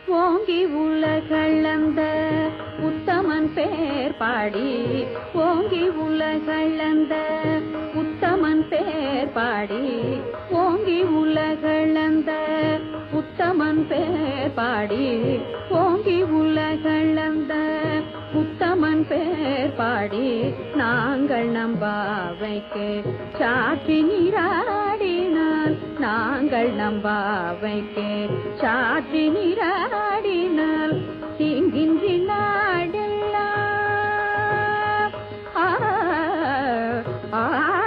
ஓங்கி உலகளந்த உத்தமன் பேர் பாடி ஓங்கி உலகளந்த உத்தமன் பேர் பாடி ஓங்கி உலகளந்த உத்தமன் பேர் பாடி ஓங்கி உலகளந்த உத்தமன் பேர் பாடி நாங்கள் நம்பாவைக்கு சாற்றி நீராடினால் நாங்கள் நம்பாவைக்கு சாற்றி நீராடினால் தீங்கின்றி நாடெல்லாம் ஆ, ஆ,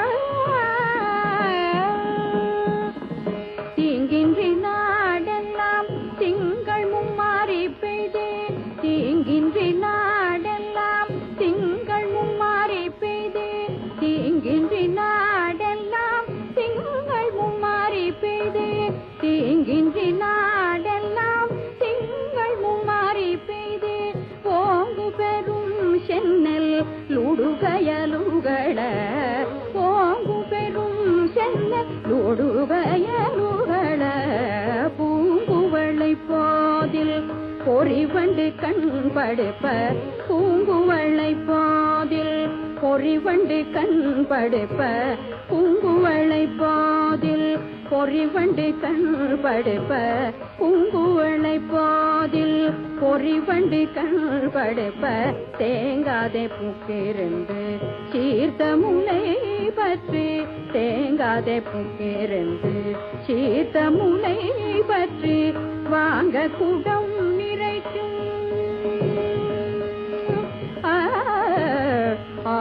தீங்கின்றி நாடெல்லாம் திங்கள் மும்மாறி பெய்து தீங்கின்றி நாடெல்லாம் திங்கள் மும்மாறி பெய்து தீங்கின்றி நாடெல்லாம் திங்கள் மும்மாறி பெய்து தீங்கின்றி நாடெல்லாம் திங்கள் மும்மாறி பெய்து ஓங்கு பெரும் சென்னல் லுடுகயலுகள ஓங்கு பெரும் சென்னல் லுடுகயலுகள பூங்குவளை போதில் பொறிவண்டு கண் படுப்ப பூங்குவளை போதில் பொறிவண்டு கண் படுப்ப பூங்குவளை போதில் பொறிவண்டு கண் படுப்ப பூங்குவளை போதில் பொறிவண்டு கண் படுப்ப தேங்காதே புக்கிருந்து சீர்த்த முனை பற்றி தேங்காதே புக்கிருந்து சீர்த்த முனை பற்றி வாங்க குடம் நிறைக்கும் ஆ, ஆ,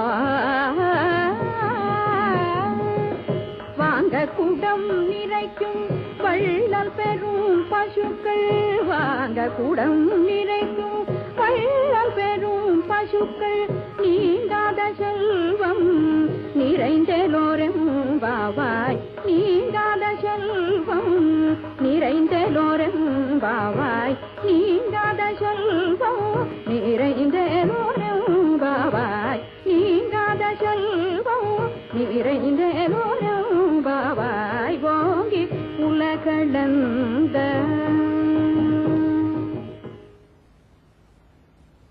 வாங்க குடம் நிறைக்கும் வள்ளல் பெரும் பசுக்கள் வாங்க குடம் நிறைக்கும் வள்ளல் பெரும் பசுக்கள் நீங்காத செல்வம் நிறைந்தலோரம் பாவாய் நீங்காத செல்வம் நிறைந்தலோரம் பாவாய் நீங்காத செல்வம் நிறைந்தலோரம் பாவாய் நீங்காத செல்வம் நிறைந்தலோரம் பாவாய் ஓங்கி உலகளந்த